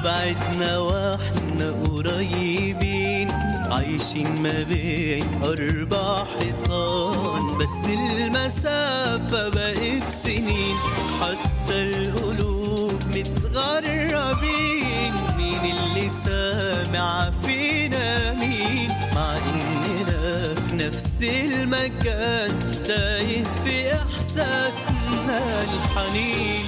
بعدنا واحنا قريبين عايشين ما بين أربع حيطان بس المسافة بقت سنين حتى القلوب متغربين مين اللي سامع فينا مين مع إننا في نفس المكان تايه في إحساسنا الحنين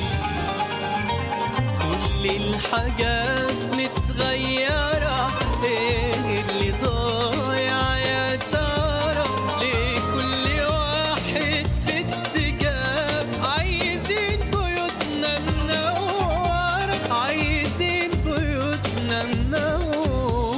كل الحاجات متغيرة ايه اللي ضايع يا ترى ليه كل واحد في اتجاه عايزين بيوتنا منورة عايزين بيوتنا منورة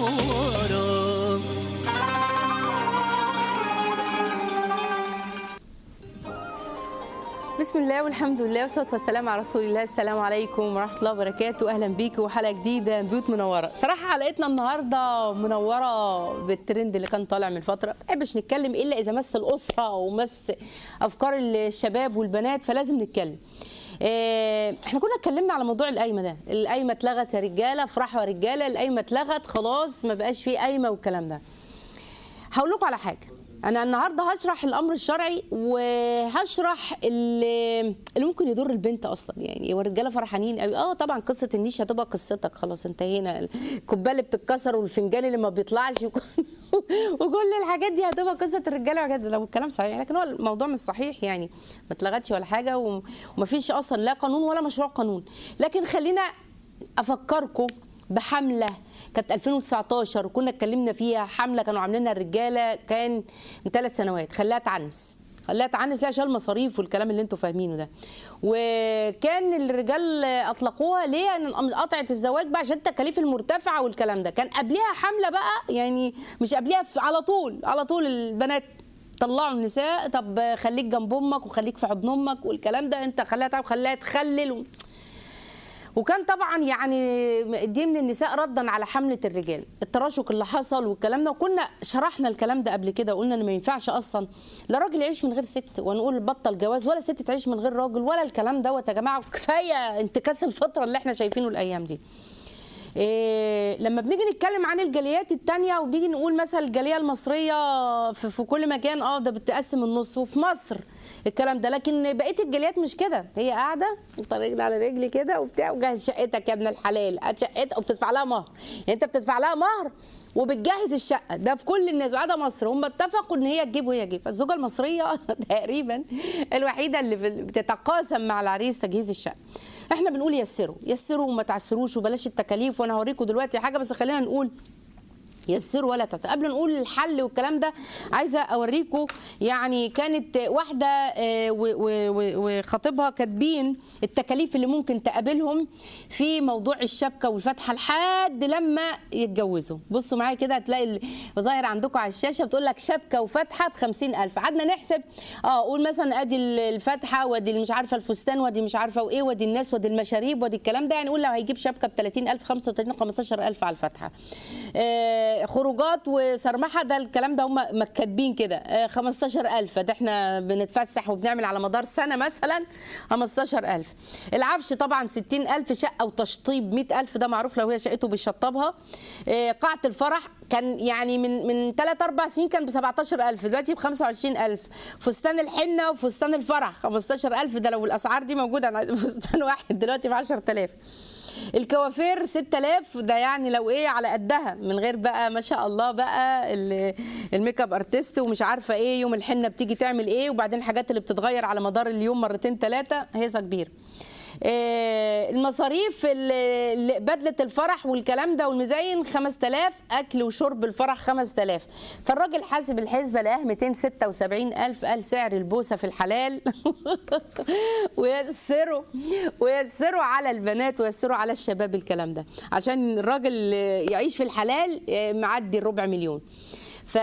بسم الله والحمد لله والصلاه والسلام على رسول الله السلام عليكم ورحمه الله وبركاته اهلا بيكم وحلقه جديده من بيوت منوره صراحه حلقتنا النهارده منوره بالترند اللي كان طالع من فتره ما بحبش نتكلم الا اذا مس الاسره ومس افكار الشباب والبنات فلازم نتكلم إيه، احنا كنا اتكلمنا على موضوع القايمه ده القايمه اتلغت يا رجاله افرحوا يا رجاله القايمه اتلغت خلاص ما بقاش فيه قايمه والكلام ده هقول لكم على حاجه انا النهارده هشرح الامر الشرعي وهشرح اللي, اللي ممكن يضر البنت اصلا يعني والرجاله فرحانين قوي اه طبعا قصه النيش هتبقى قصتك خلاص انتهينا الكوبايه اللي بتتكسر والفنجان اللي ما بيطلعش وك- وكل الحاجات دي هتبقى قصه الرجاله وحاجات لو الكلام صحيح لكن هو الموضوع مش صحيح يعني ما اتلغتش ولا حاجه وم- ومفيش اصلا لا قانون ولا مشروع قانون لكن خلينا افكركم بحمله كانت 2019 وكنا اتكلمنا فيها حمله كانوا عاملينها الرجاله كان من ثلاث سنوات خليها تعنس خليها تعنس لا عشان المصاريف والكلام اللي انتوا فاهمينه ده وكان الرجال اطلقوها ليه ان قطعه الزواج بقى عشان التكاليف المرتفعه والكلام ده كان قبلها حمله بقى يعني مش قبلها في- على طول على طول البنات طلعوا النساء طب خليك جنب امك وخليك في حضن امك والكلام ده انت خليها تعب خليها تخلل و... وكان طبعا يعني دي من النساء ردا على حمله الرجال التراشق اللي حصل والكلام ده وكنا شرحنا الكلام ده قبل كده وقلنا ان ما ينفعش اصلا لا راجل يعيش من غير ست ونقول بطل جواز ولا ست تعيش من غير راجل ولا الكلام دوت يا جماعه كفايه انتكاس الفطره اللي احنا شايفينه الايام دي إيه لما بنيجي نتكلم عن الجاليات التانية وبنيجي نقول مثلا الجاليه المصريه في, في كل مكان اه ده بتقسم النص وفي مصر الكلام ده لكن بقيه الجاليات مش كده هي قاعده انت رجل على رجل كده وبتاع وجهز شقتك يا ابن الحلال هات شقتك وبتدفع لها مهر يعني انت بتدفع لها مهر وبتجهز الشقه ده في كل الناس بعد مصر هم اتفقوا ان هي تجيب وهي تجيب فالزوجه المصريه تقريبا الوحيده اللي في- بتتقاسم مع العريس تجهيز الشقه احنا بنقول يسروا يسروا وما تعسروش وبلاش التكاليف وانا هوريكم دلوقتي حاجه بس خلينا نقول يسروا ولا تسروا قبل نقول الحل والكلام ده عايزه اوريكم يعني كانت واحده آه، و- و- و- وخطيبها كاتبين التكاليف اللي ممكن تقابلهم في موضوع الشبكه والفتحه لحد لما يتجوزوا بصوا معايا كده هتلاقي ال- ظاهر عندكم على الشاشه بتقول لك شبكه وفتحه ب 50000 قعدنا نحسب اه قول مثلا ادي ال- الفتحه وادي اللي مش عارفه الفستان وادي مش عارفه وايه وادي الناس وادي المشاريب وادي الكلام ده يعني قول لو هيجيب شبكه ب 30000 35 15000 على الفتحه آه، خروجات وسرمحه ده الكلام ده هم كاتبين كده آه، 15000 ده احنا بنتفسح وبنعمل على مدار سنه مثلا 15000 العفش طبعا 60000 شقه وتشطيب 100000 ده معروف لو هي شقته بيشطبها آه، قاعه الفرح كان يعني من من 3 4 سنين كان ب 17000 دلوقتي ب 25000 فستان الحنه وفستان الفرح 15000 ده لو الاسعار دي موجوده انا عايزة فستان واحد دلوقتي ب 10000 الكوافير 6000 ده يعني لو ايه على قدها من غير بقى ما شاء الله بقى ال- الميك اب ارتست ومش عارفه ايه يوم الحنه بتيجي تعمل ايه وبعدين الحاجات اللي بتتغير على مدار اليوم مرتين ثلاثه هيصه كبير آه، المصاريف ال- ال- بدله الفرح والكلام ده والمزاين 5000 اكل وشرب الفرح 5000 فالراجل حاسب الحسبه لقاه 277000 قال سعر البوسه في الحلال ويسروا ويسروا على البنات ويسروا على الشباب الكلام ده عشان الراجل يعيش في الحلال آه، معدي الربع مليون ف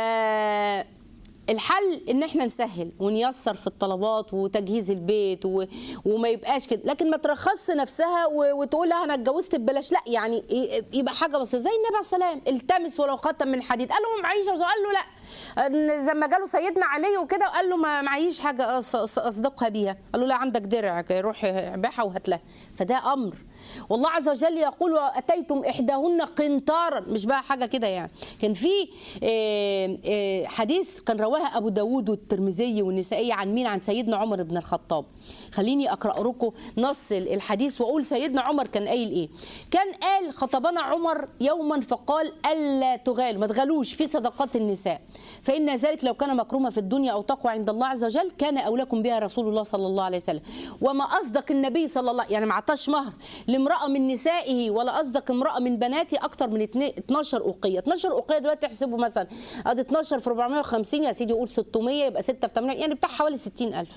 الحل ان احنا نسهل ونيسر في الطلبات وتجهيز البيت و... وما يبقاش كده لكن ما ترخصش نفسها و... وتقول لها انا اتجوزت ببلاش لا يعني ي- يبقى حاجه بسيطه زي النبي عليه السلام التمس ولو خاتم من حديد قال له ما معيش قال له لا إن زي ما جاله سيدنا علي وكده قال له ما معيش حاجه أص- أص- اصدقها بيها قال له لا عندك درع روح بيعها وهات لها فده امر والله عز وجل يقول واتيتم احداهن قنطارا مش بقى حاجه كده يعني كان في آه، آه، حديث كان رواه ابو داود والترمذي والنسائي عن مين عن سيدنا عمر بن الخطاب خليني اقرا لكم نص الحديث واقول سيدنا عمر كان قايل ايه كان قال خطبنا عمر يوما فقال الا تغالوا ما تغالوش في صدقات النساء فان ذلك لو كان مكروما في الدنيا او تقوى عند الله عز وجل كان اولاكم بها رسول الله صلى الله عليه وسلم وما اصدق النبي صلى الله يعني ما عطاش مهر لامراه من نسائه ولا اصدق امراه من بناته اكتر من اتنين- 12 اوقيه 12 اوقيه دلوقتي تحسبوا مثلا ادي 12 في 450 يا سيدي قول 600 يبقى 6 في 8 يعني بتاع حوالي 60000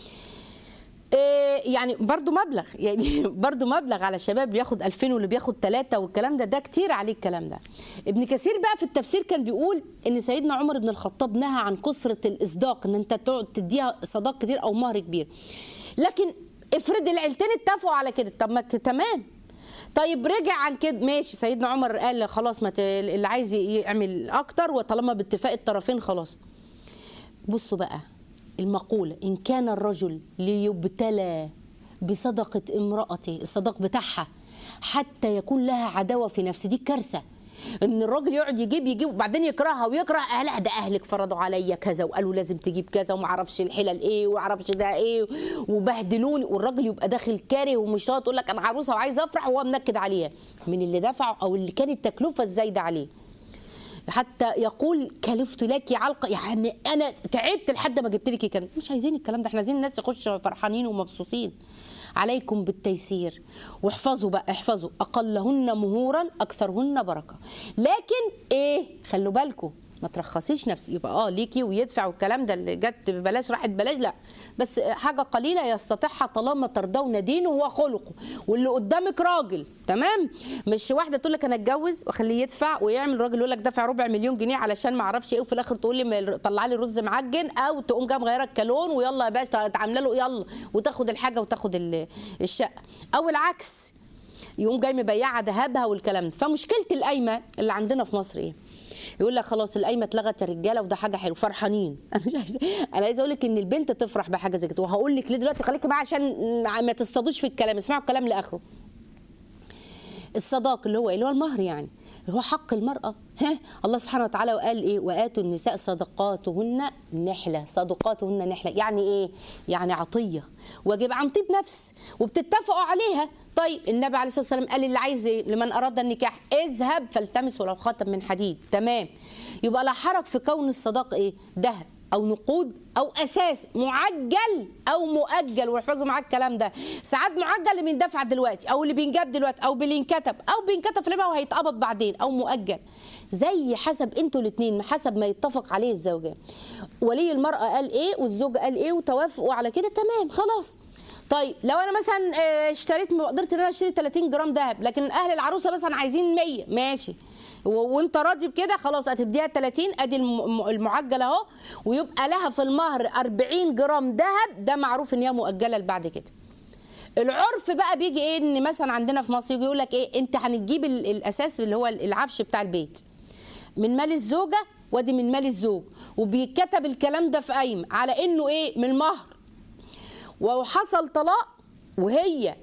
إيه يعني برضو مبلغ يعني برضو مبلغ على الشباب بياخد 2000 واللي بياخد 3 والكلام ده ده كتير عليه الكلام ده ابن كثير بقى في التفسير كان بيقول ان سيدنا عمر بن الخطاب نهى عن كثرة الإصداق ان انت تقعد تديها صداق كتير او مهر كبير لكن افرض العيلتين اتفقوا على كده طب ما ت- تمام طيب رجع عن كده ماشي سيدنا عمر قال خلاص ما ت- اللي عايز يعمل اكتر وطالما باتفاق الطرفين خلاص بصوا بقى المقولة إن كان الرجل ليبتلى بصدقة امرأته الصداق بتاعها حتى يكون لها عداوة في نفسه دي كارثة ان الراجل يقعد يجيب يجيب وبعدين يكرهها ويكره اهلها ده اهلك فرضوا عليا كذا وقالوا لازم تجيب كذا وما اعرفش الحلل ايه وما اعرفش ده ايه وبهدلوني والراجل يبقى داخل كاره ومش راضي تقول لك انا عروسه وعايز افرح وهو منكد عليها من اللي دفعه او اللي كانت التكلفه الزايده عليه حتى يقول كلفت لك علقه يعني انا تعبت لحد ما جبت لك الكلام مش عايزين الكلام ده احنا عايزين الناس يخشوا فرحانين ومبسوطين عليكم بالتيسير واحفظوا بقى احفظوا اقلهن مهورا اكثرهن بركه لكن ايه خلوا بالكم ما ترخصيش نفسي يبقى اه ليكي ويدفع والكلام ده اللي جت ببلاش راحت ببلاش لا بس حاجه قليله يستطيعها طالما ترضون دينه وخلقه واللي قدامك راجل تمام مش واحده تقول لك انا اتجوز واخليه يدفع ويعمل راجل يقول لك دافع ربع مليون جنيه علشان ما اعرفش ايه وفي الاخر تقول لي ما- طلع لي رز معجن او تقوم جايه مغيره الكالون ويلا يا باشا عامله له يلا وتاخد الحاجه وتاخد ال- الشقه او العكس يقوم جاي مبيعه ذهبها والكلام ده فمشكله القايمه اللي عندنا في مصر ايه يقول لك خلاص القايمه اتلغت يا رجاله وده حاجه حلوه فرحانين انا مش عايزه انا عايزه اقول لك ان البنت تفرح بحاجه زي كده وهقول لك ليه دلوقتي خليكي معايا عشان ما تصطادوش في الكلام اسمعوا الكلام لاخره الصداق اللي هو إيه؟ اللي هو المهر يعني اللي هو حق المرأة ها الله سبحانه وتعالى وقال إيه وآتوا النساء صدقاتهن نحلة صدقاتهن نحلة يعني إيه يعني عطية واجب عن طيب نفس وبتتفقوا عليها طيب النبي عليه الصلاة والسلام قال اللي عايز إيه لمن أراد النكاح اذهب فالتمس ولو خاتم من حديد تمام يبقى لا حرج في كون الصداق إيه ذهب او نقود او اساس معجل او مؤجل واحفظوا معاك الكلام ده ساعات معجل اللي بيندفع دلوقتي او اللي بينجاب دلوقتي او بينكتب او بينكتب في الربا وهيتقبض بعدين او مؤجل زي حسب انتوا الاثنين حسب ما يتفق عليه الزوجان ولي المراه قال ايه والزوج قال ايه وتوافقوا على كده تمام خلاص طيب لو انا مثلا آه، اشتريت قدرت ان انا اشتري 30 جرام ذهب لكن اهل العروسه مثلا عايزين 100 ماشي و- وانت راضي بكده خلاص هتديها 30 ادي الم- المعجل اهو ويبقى لها في المهر 40 جرام ذهب ده معروف ان هي مؤجله لبعد كده العرف بقى بيجي ايه ان مثلا عندنا في مصر يجي يقول لك ايه انت هنجيب ال- الاساس اللي هو العفش بتاع البيت من مال الزوجه وادي من مال الزوج وبيتكتب الكلام ده في قايمه على انه ايه من المهر وحصل طلاق وهي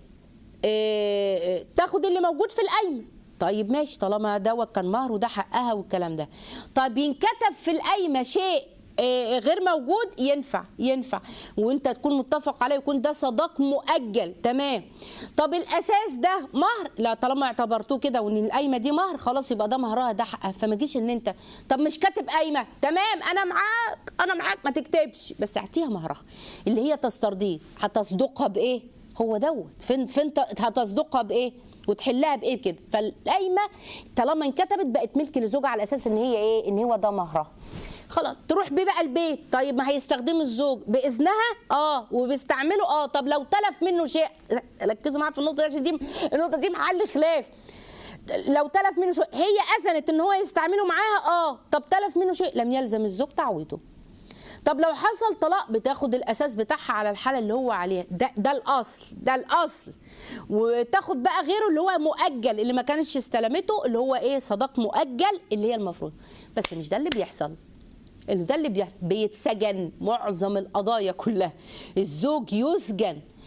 آه، تاخد اللي موجود في القايمه طيب ماشي طالما دوت كان مهر وده حقها والكلام ده طيب ينكتب في القايمه شيء آه، غير موجود ينفع ينفع وانت تكون متفق عليه يكون ده صداق مؤجل تمام طب الاساس ده مهر لا طالما اعتبرتوه كده وان القايمه دي مهر خلاص يبقى ده مهرها ده حقها فما تجيش ان انت طب مش كاتب قايمه تمام انا معاك انا معاك ما تكتبش بس اعطيها مهرها اللي هي تسترضيه هتصدقها بايه هو دوت فين فين ت- هتصدقها بايه وتحلها بايه كده فالقايمه طالما انكتبت بقت ملك للزوجه على اساس ان هي ايه ان هو ده مهرها خلاص تروح بيه بقى البيت طيب ما هيستخدم الزوج باذنها اه وبيستعمله اه طب لو تلف منه شيء ركزوا معايا في النقطه دي عشان دي النقطه دي محل خلاف لو تلف منه شيء هي اذنت ان هو يستعمله معاها اه طب تلف منه شيء لم يلزم الزوج تعويضه طب لو حصل طلاق بتاخد الاساس بتاعها على الحاله اللي هو عليها ده ده الاصل ده الاصل وتاخد بقى غيره اللي هو مؤجل اللي ما كانتش استلمته اللي هو ايه صداق مؤجل اللي هي المفروض بس مش ده اللي بيحصل اللي ده اللي بيحصل بيتسجن معظم القضايا كلها الزوج يسجن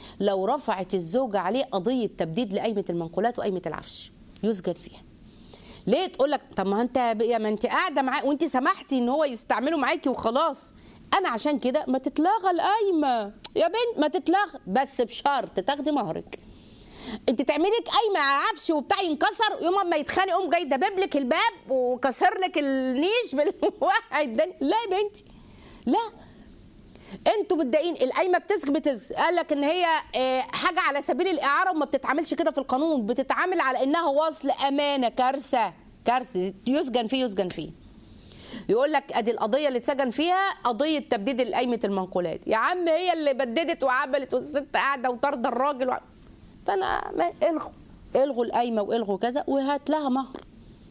لو رفعت الزوجه عليه قضيه تبديد لقايمه المنقولات وقايمه العفش يسجن فيها ليه تقول لك طب ما انت يا ما انت قاعده معاه وانت سمحتي ان هو يستعمله معاكي وخلاص انا عشان كده ما تتلغى القايمه يا بنت ما تتلغى بس بشرط تاخدي مهرك انت تعملي لك قايمه على عفش وبتاع ينكسر يوم ما يتخانق قوم جاي دبب لك الباب وكسر لك النيش بالواحد ده لا يا بنتي لا انتوا متضايقين القايمه بتسك بتسك قال لك ان هي اه، حاجه على سبيل الاعاره وما بتتعاملش كده في القانون بتتعامل على انها وصل امانه كارثه كارثه يسجن فيه يسجن فيه يقول لك ادي القضيه اللي اتسجن فيها قضيه تبديد قايمه المنقولات يا عم هي اللي بددت وعملت والست قاعده وطارده الراجل و... فانا ما الغوا الغوا القايمه والغوا كذا وهات لها مهر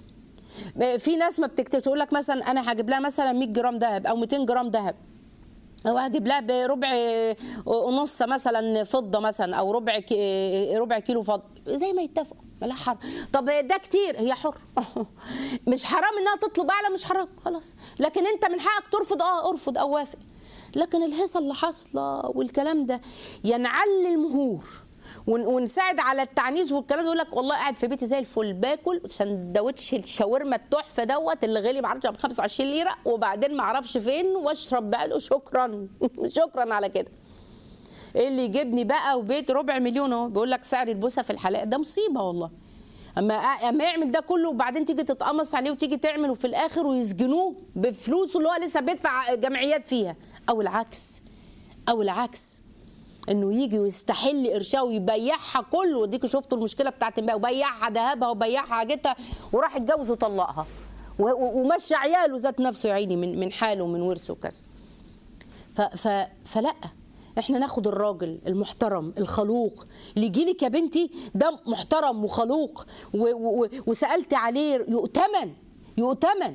في ناس ما بتكتبش تقول لك مثلا انا هجيب لها مثلا 100 جرام ذهب او 200 جرام ذهب او هجيب لها بربع ونص مثلا فضه مثلا او ربع كي- ربع كيلو فضه زي ما يتفقوا ملا حرام طب ده كتير هي حر مش حرام انها تطلب اعلى مش حرام خلاص لكن انت من حقك ترفض اه ارفض او وافق لكن الهيصه اللي حاصله والكلام ده ينعل المهور ون- ونساعد على التعنيز والكلام يقول لك والله قاعد في بيتي زي الفل باكل سندوتش الشاورما التحفه دوت اللي غالي معرفش ب 25 ليره وبعدين ما اعرفش فين واشرب بقى له شكرا شكرا على كده ايه اللي يجيبني بقى وبيت ربع مليون اهو بيقول لك سعر البوسه في الحلاق ده مصيبه والله اما اما يعمل ده كله وبعدين تيجي تتقمص عليه وتيجي تعمل وفي الاخر ويسجنوه بفلوسه اللي هو لسه بيدفع جمعيات فيها او العكس او العكس انه يجي ويستحل قرشها ويبيعها كله وديكوا شفتوا المشكله بتاعت امبارح وبيعها ذهبها وبيعها حاجتها وراح اتجوز وطلقها و- و- ومشى عياله ذات نفسه يا عيني من من حاله ومن ورثه وكذا ف ف فلا احنا ناخد الراجل المحترم الخلوق اللي يجي لك يا بنتي ده محترم وخلوق و و وسالت عليه يؤتمن يؤتمن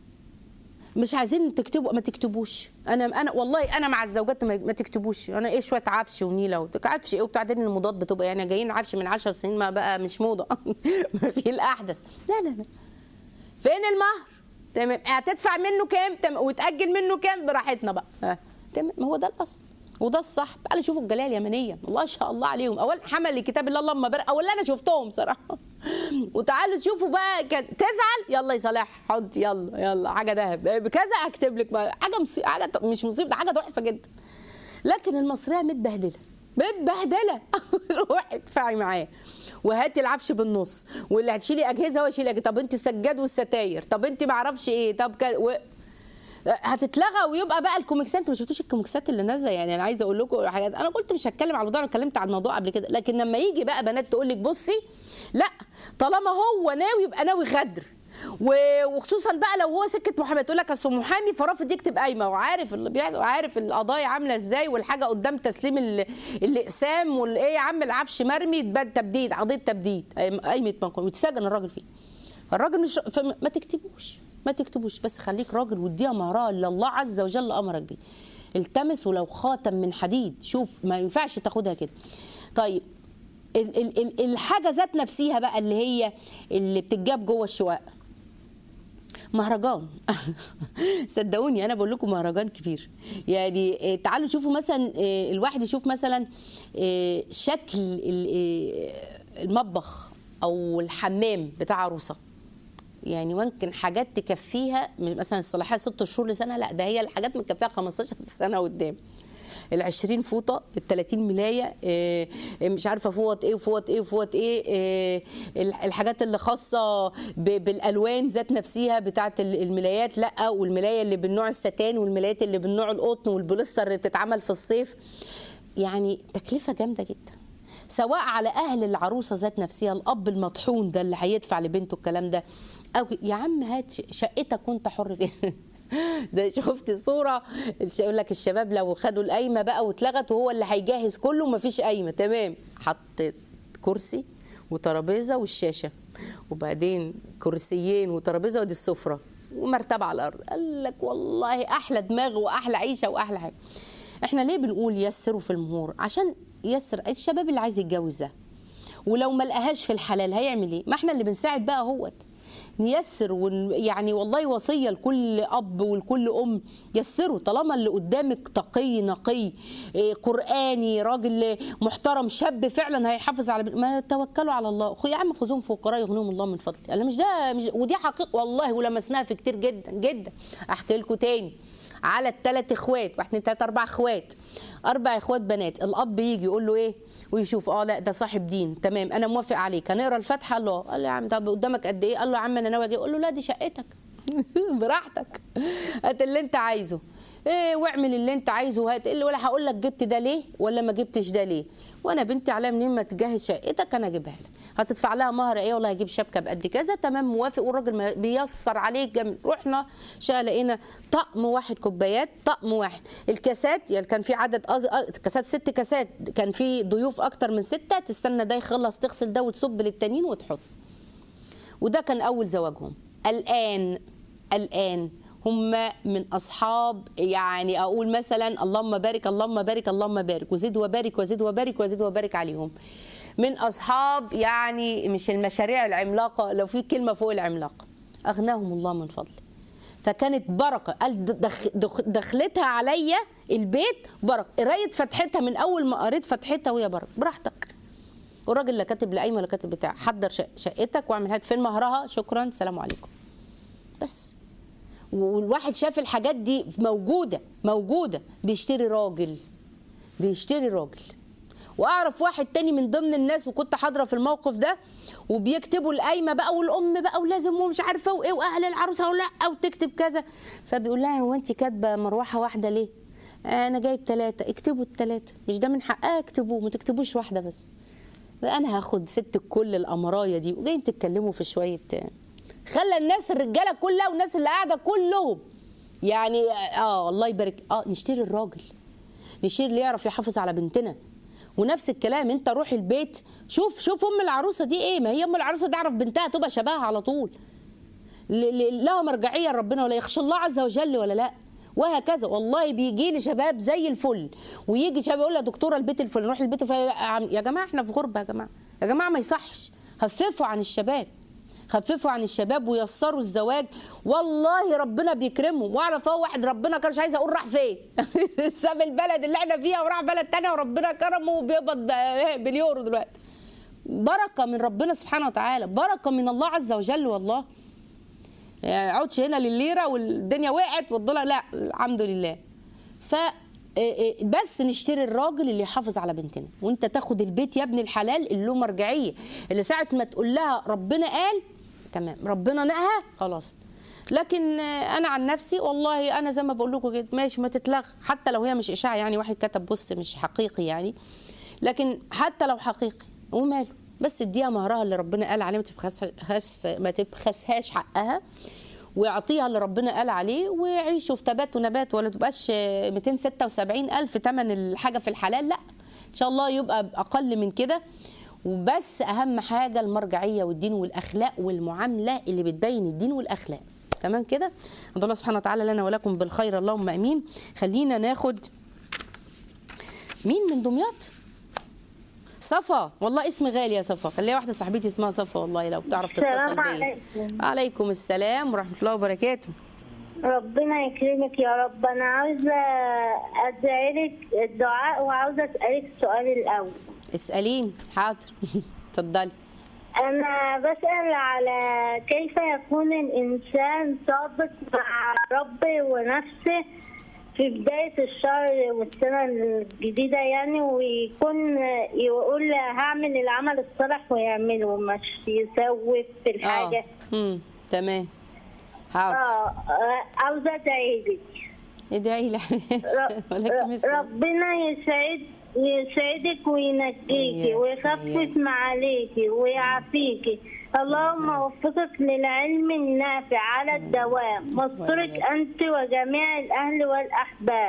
مش عايزين تكتبوا ما تكتبوش انا انا والله انا مع الزوجات ما, ما تكتبوش انا ايه شويه عفش ونيله وت- عفش ايه وبتاعتين الموضات بتبقى يعني جايين عفش من 10 سنين ما بقى مش موضه ما في الاحدث لا لا لا فين المهر تمام هتدفع منه كام تمام وتاجل منه كام براحتنا بقى ها تمام ما هو ده الاصل وده الصح تعالوا شوفوا الجاليه اليمنيه ما شاء الله عليهم اول حمل لكتاب الله اللهم بارك اول انا شفتهم صراحه وتعالوا تشوفوا بقى كذا تزعل يلا يصالح حط يلا يلا حاجه ذهب بكذا اكتب لك بقى حاجه مصيبه حاجه مش مصيبه ده حاجه تحفه جدا لكن المصريه متبهدله متبهدله روحي ادفعي معاه وهاتي العفش بالنص واللي هتشيلي اجهزه هو يشيل أجهزة. طب انت السجاد والستاير طب انت ما اعرفش ايه طب ك... و... هتتلغى ويبقى بقى الكوميكسات انتوا ما شفتوش الكوميكسات اللي نازله يعني انا عايزه اقول لكم حاجات انا قلت مش هتكلم على الموضوع انا اتكلمت على الموضوع قبل كده لكن لما يجي بقى بنات تقول لك بصي لا طالما هو ناوي يبقى ناوي غدر و- وخصوصا بقى لو هو سكه محامي تقول لك اصل محامي فرافض يكتب قايمه وعارف اللي بيحصل وعارف القضايا عامله ازاي والحاجه قدام تسليم ال- الاقسام والايه يا عم العفش مرمي تبان تبديد قضيه تبديد قايمه منقول ويتسجن الراجل فيه الراجل مش فما- ما تكتبوش ما تكتبوش بس خليك راجل واديها مهرها اللي الله عز وجل امرك بيه التمس ولو خاتم من حديد شوف ما ينفعش تاخدها كده طيب ال- ال- ال- الحاجه ذات نفسها بقى اللي هي اللي بتتجاب جوه الشقق مهرجان صدقوني انا بقول لكم مهرجان كبير يعني إيه، تعالوا شوفوا مثلا إيه، الواحد يشوف مثلا إيه، شكل ال- إيه، المطبخ او الحمام بتاع عروسه يعني ممكن حاجات تكفيها من مثلا الصلاحيه ست شهور لسنه لا ده هي الحاجات مكفيها 15 سنه قدام ال 20 فوطه ال 30 ملايه إيه، مش عارفه فوط ايه وفوط ايه وفوط ايه, إيه الحاجات اللي خاصه ب- بالالوان ذات نفسها بتاعه ال- الملايات لا والملايه اللي بالنوع الستان والملايات اللي بالنوع القطن والبوليستر اللي بتتعمل في الصيف يعني تكلفه جامده جدا سواء على اهل العروسه ذات نفسها الاب المطحون ده اللي هيدفع لبنته الكلام ده او يا عم هات ش- شقتك وانت حر فيها ده شفت صوره الش- يقول لك الشباب لو خدوا القايمه بقى واتلغت وهو اللي هيجهز كله ومفيش قايمه تمام حط كرسي وترابيزه والشاشه وبعدين كرسيين وترابيزه ودي السفره ومرتبه على الارض قال لك والله احلى دماغ واحلى عيشه واحلى حاجه احنا ليه بنقول يسروا في المهور عشان يسر الشباب اللي عايز يتجوز ده ولو ما لقاهاش في الحلال هيعمل ايه ما احنا اللي بنساعد بقى اهوت نيسر ون يعني والله وصيه لكل اب ولكل ام يسروا طالما اللي قدامك تقي نقي إيه، قراني راجل محترم شاب فعلا هيحافظ على بن- ما توكلوا على الله خو يا عم خذوهم فقراء يغنيهم الله من فضله انا مش ده مش ودي حقيقه والله ولمسناها في كتير جدا جدا احكي لكم تاني على الثلاث اخوات واحد اتنين تلاته اربع اخوات اربع اخوات بنات الاب يجي يقول له ايه ويشوف اه لا ده صاحب دين تمام انا موافق عليك هنقرا الفاتحه قال له آه. قال له يا عم طب قدامك قد ايه قال له يا عم انا ناوي اجي يقول له لا دي شقتك براحتك هات اللي انت عايزه ايه واعمل اللي انت عايزه وهات اللي ولا هقول لك جبت ده ليه ولا ما جبتش ده ليه وانا بنتي عليها منين ما تجهز شقتك انا اجيبها لك هتدفع لها مهر ايه والله هجيب شبكه بقد كذا تمام موافق والراجل ما- بيسر عليك جميل رحنا شقه لقينا طقم واحد كوبايات طقم واحد الكاسات يعني كان في عدد أز... أز- كاسات ست كاسات كان في ضيوف اكتر من سته تستنى ده يخلص تغسل ده وتصب للتانيين وتحط وده كان اول زواجهم الان الان هم من اصحاب يعني اقول مثلا اللهم بارك اللهم بارك اللهم بارك وزد وبارك وزد وبارك وزد وبارك عليهم من اصحاب يعني مش المشاريع العملاقه لو في كلمه فوق العملاقه اغناهم الله من فضله فكانت بركه قال دخ دخ دخلتها عليا البيت بركه قرايه فتحتها من اول ما قريت فتحتها وهي بركه براحتك والراجل لا كاتب لا قايمه ولا كاتب بتاع حضر شق- شقتك واعمل هات فين مهرها شكرا سلام عليكم بس والواحد شاف الحاجات دي موجوده موجوده بيشتري راجل بيشتري راجل واعرف واحد تاني من ضمن الناس وكنت حاضره في الموقف ده وبيكتبوا القايمه بقى والام بقى ولازم ومش عارفه وايه واهل العروسه ولا او تكتب كذا فبيقول لها هو انت كاتبه مروحه واحده ليه؟ انا جايب ثلاثه اكتبوا الثلاثه مش ده من حقها اكتبوه ما تكتبوش واحده بس انا هاخد ست الكل الامرايه دي وجايين تتكلموا في شويه خلى الناس الرجاله كلها والناس اللي قاعده كلهم يعني اه الله يبارك اه نشتري الراجل نشتري اللي يعرف يحافظ على بنتنا ونفس الكلام انت روح البيت شوف شوف ام العروسه دي ايه ما هي ام العروسه تعرف بنتها تبقى شبهها على طول ل- ل- لها مرجعيه ربنا ولا يخشى الله عز وجل ولا لا وهكذا والله بيجي لي شباب زي الفل ويجي شباب يقول لها دكتوره البيت الفل نروح البيت الفل لا، عم- يا جماعه احنا في غربه يا جماعه يا جماعه ما يصحش خففوا عن الشباب خففوا عن الشباب ويسروا الزواج والله ربنا بيكرمهم واعرف هو واحد ربنا كان مش عايز اقول راح فين ساب البلد اللي احنا فيها وراح بلد تانية وربنا كرمه وبيقبض آه، باليورو دلوقتي بركه من ربنا سبحانه وتعالى بركه من الله عز وجل والله يعني عودش هنا لليره والدنيا وقعت والدولار لا الحمد لله ف إيه إيه بس نشتري الراجل اللي يحافظ على بنتنا وانت تاخد البيت يا ابن الحلال اللي له مرجعيه اللي ساعه ما تقول لها ربنا قال تمام ربنا نهى خلاص لكن آه، انا عن نفسي والله انا زي ما بقول لكم كده ماشي ما تتلغى حتى لو هي مش اشاعه يعني واحد كتب بوست مش حقيقي يعني لكن حتى لو حقيقي وماله بس اديها مهرها اللي ربنا قال عليه ما تبخسهاش ما تبخسهاش حقها ويعطيها اللي ربنا قال عليه ويعيشوا في تبات ونبات ولا تبقاش 276 ألف تمن الحاجة في الحلال لا إن شاء الله يبقى أقل من كده وبس أهم حاجة المرجعية والدين والأخلاق والمعاملة اللي بتبين الدين والأخلاق تمام كده أدعو الله سبحانه وتعالى لنا ولكم بالخير اللهم امين خلينا ناخد مين من دمياط صفا والله اسم غالي يا صفا كان ليا واحده صاحبتي اسمها صفا والله لو بتعرف تتصل السلام بيا عليكم. عليكم السلام ورحمه الله وبركاته ربنا يكرمك يا رب انا عاوزه ادعي لك الدعاء وعاوزه اسالك السؤال الاول اساليني حاضر اتفضلي انا بسال على كيف يكون الانسان صادق مع ربه ونفسه في بداية الشهر والسنة الجديدة يعني ويكون يقول هعمل العمل الصالح ويعمله مش يسوف في الحاجة اه امم تمام حاضر اه آه، عاوزة ادعي لك ادعي لي ر- ولكم السلام ربنا يسعد يسعدك وينجيكي إياك، ويخفف إياك. معاليكي ويعافيكي اللهم وفقك للعلم النافع على الدوام واسترك أنت وجميع الأهل والأحباب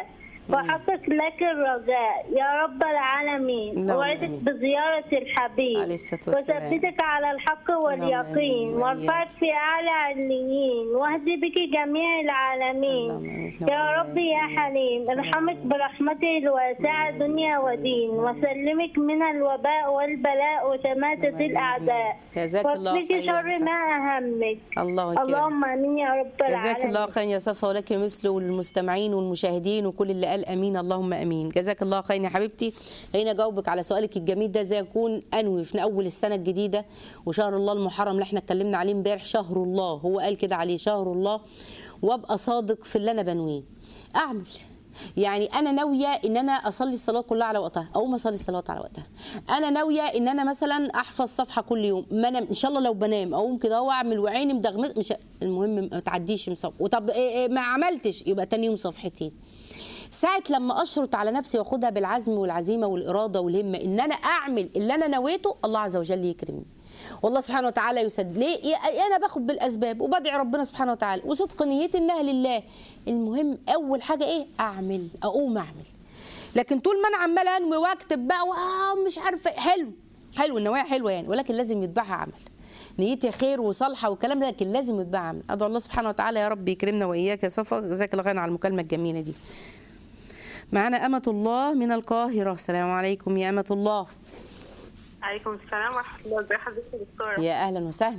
وحقق لك الرجاء يا رب العالمين اللهم وعدك آمين. بزيارة الحبيب عليه الصلاة والسلام. وثبتك على الحق آمين. واليقين وارفعك في أعلى عليين واهدي بك جميع العالمين اللهم آمين. يا رب يا حليم ارحمك برحمته الواسعة دنيا ودين وسلمك من الوباء والبلاء وشماتة الأعداء جزاك الله واكفك خيرا شر صح. ما أهمك الله يكرمك اللهم آمين يا رب العالمين جزاك الله خير يا صفا ولك مثله والمستمعين والمشاهدين وكل اللي قال امين اللهم امين جزاك الله خير يا حبيبتي خليني اجاوبك على سؤالك الجميل ده ازاي اكون انوي في اول السنه الجديده وشهر الله المحرم اللي احنا اتكلمنا عليه امبارح شهر الله هو قال كده عليه شهر الله وابقى صادق في اللي انا بنويه اعمل يعني انا ناويه ان انا اصلي الصلاه كلها على وقتها اقوم اصلي الصلاه على وقتها انا ناويه ان انا مثلا احفظ صفحه كل يوم ما انا ان شاء الله لو بنام اقوم كده واعمل وعيني مدغمس مش المهم ما تعديش مصف وطب إيه إيه ما عملتش يبقى تاني يوم صفحتين ساعة لما أشرط على نفسي وأخدها بالعزم والعزيمة والإرادة والهمة إن أنا أعمل اللي أنا نويته الله عز وجل يكرمني والله سبحانه وتعالى يسدد ليه يا- انا باخد بالاسباب وبدعي ربنا سبحانه وتعالى وصدق نيتي انها لله المهم اول حاجه ايه اعمل اقوم اعمل لكن طول ما انا عماله انوي واكتب بقى ومش عارفه إيه، حلو حلو النوايا حلوه يعني ولكن لازم يتبعها عمل نيتي خير وصالحه والكلام ده لكن لازم يتبعها عمل ادعو الله سبحانه وتعالى يا رب يكرمنا واياك يا صفا جزاك الله خيرا على المكالمه الجميله دي معانا أمة الله من القاهرة السلام عليكم يا أمة الله عليكم السلام ورحمة الله ازي حضرتك يا دكتورة يا أهلا وسهلا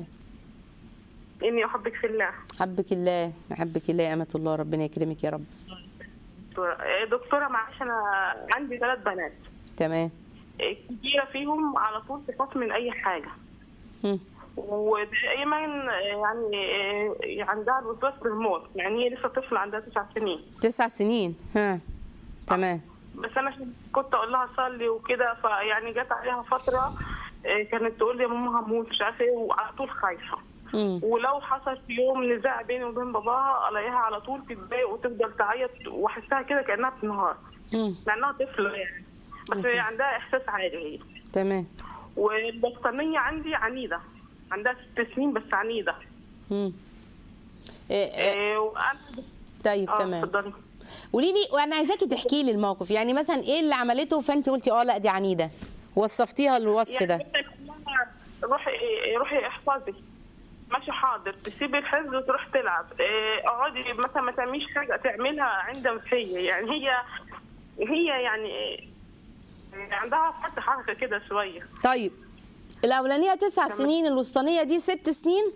إني أحبك في الله حبك الله أحبك الله يا أمة الله ربنا يكرمك يا رب دكتورة إيه دكتورة معلش أنا عندي ثلاث بنات تمام إيه كبيرة فيهم على طول تخاف من أي حاجة هم. ودائما يعني إيه عندها الوسواس بالموت يعني هي لسه طفلة عندها تسع سنين تسع سنين ها تمام بس أنا عشان كنت أقول لها صلي وكده فيعني جت عليها فترة إيه كانت تقول لي يا ماما هموت مش عارفة إيه وعلى طول خايفة مم. ولو حصل في يوم نزاع بيني وبين باباها الاقيها على طول تتضايق وتفضل تعيط واحسها كده كانها بتنهار مم. لانها طفله يعني بس هي عندها احساس عالي هي تمام والبطانيه عندي عنيده عندها ست سنين بس عنيده مم. إيه إيه إيه وانا طيب اه تمام اتفضلي قولي لي وانا عايزاكي تحكي لي الموقف يعني مثلا ايه اللي عملته فانت قلتي اه لا دي عنيده وصفتيها الوصف يعني ده مثلا لما روحي روحي احفظي ماشي حاضر تسيبي الحفظ وتروح تلعب إيه، اقعدي مثلا ما تعمليش حاجه تعملها عند هي يعني هي هي يعني إيه، عندها فرط حركه كده شويه طيب الاولانيه تسع سنين الوسطانيه دي ست سنين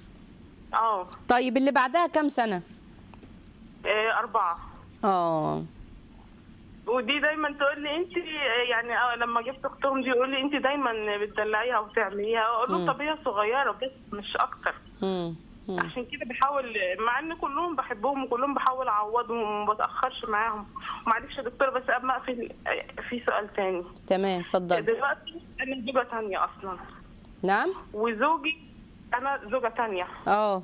اه طيب اللي بعدها كام سنه إيه، اربعه اه ودي دايما تقول لي انت يعني اه لما جبت اختهم دي يقول لي انت دايما بتدلعيها وتعمليها اقول له طب هي صغيره بس مش اكتر مم. مم. عشان كده بحاول مع ان كلهم بحبهم وكلهم بحاول اعوضهم وما بتاخرش معاهم معلش يا دكتوره بس قبل ما اقفل في سؤال تاني تمام اتفضل دلوقتي انا زوجه تانية اصلا نعم وزوجي انا زوجه تانية اه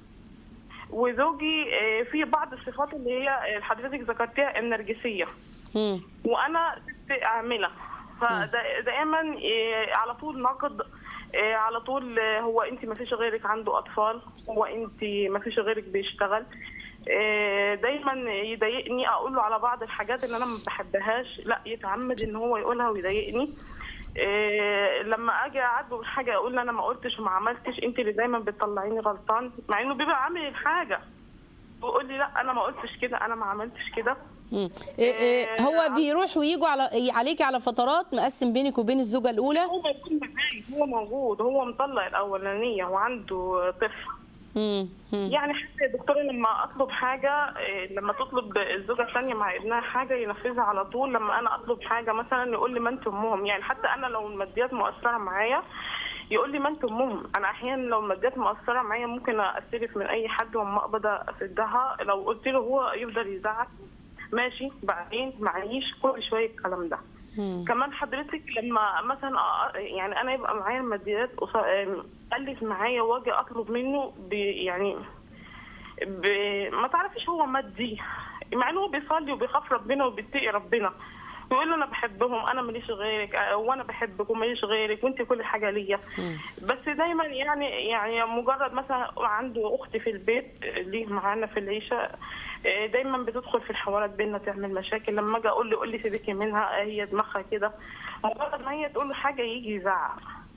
وزوجي آه، في بعض الصفات اللي هي آه، حضرتك ذكرتيها النرجسيه مم. وانا ست عامله فدائما على طول نقد آه، على طول آه، هو انت ما فيش غيرك عنده اطفال هو انت ما فيش غيرك بيشتغل آه، دايما يضايقني اقول له على بعض الحاجات اللي انا ما بحبهاش لا يتعمد ان هو يقولها ويضايقني آه، لما اجي اعاتبه بحاجه اقول له انا ما قلتش وما عملتش انت اللي دايما بتطلعيني غلطان مع انه بيبقى عامل الحاجه ويقول لي لا انا ما قلتش كده انا ما عملتش كده مم. إيه إيه آه، هو بيروح ويجوا على عليكي على فترات مقسم بينك وبين الزوجه الاولى هو بيكون معاي هو موجود هو مطلق الاولانيه وعنده طفل مم. مم. يعني حتى يا دكتوره لما اطلب حاجه إيه، لما تطلب الزوجه الثانيه مع ابنها حاجه ينفذها على طول لما انا اطلب حاجه مثلا يقول لي ما انت امهم يعني حتى انا لو الماديات مؤثره معايا يقول لي ما انت امهم انا احيانا لو الماديات مؤثره معايا ممكن استلف من اي حد وما اقبض اسدها لو قلت له هو يفضل يزعق ماشي بعدين معيش كل شويه الكلام ده مم. كمان حضرتك لما مثلا أ- يعني انا يبقى معايا الماديات قص- آم، الف معايا واجي اطلب منه ب يعني ب ما تعرفيش هو مادي مع انه هو بيصلي وبيخاف ربنا وبيتقي ربنا ويقول له انا بحبهم انا ماليش غيرك آه، وانا بحبك وماليش غيرك وانت كل حاجه ليا بس دايما يعني يعني مجرد مثلا عنده اختي في البيت آه، ليه معانا في العيشه آه، دايما بتدخل في الحوارات بينا تعمل مشاكل لما اجي اقول له قول لي سيبك منها آه، هي دماغها كده مجرد ما هي تقول له حاجه يجي يزعق